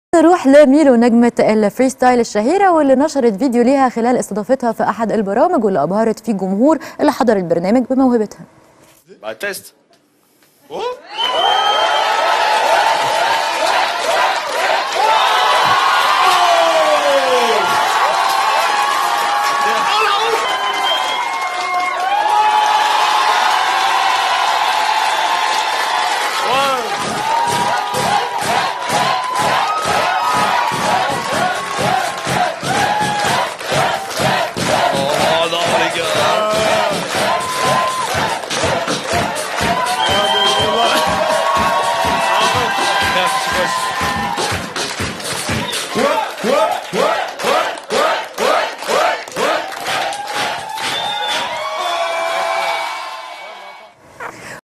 نروح لميلو نجمة الفريستايل الشهيرة واللي نشرت فيديو ليها خلال استضافتها في أحد البرامج واللي أبهرت فيه الجمهور اللي حضر البرنامج بموهبتها Bah, test. Oh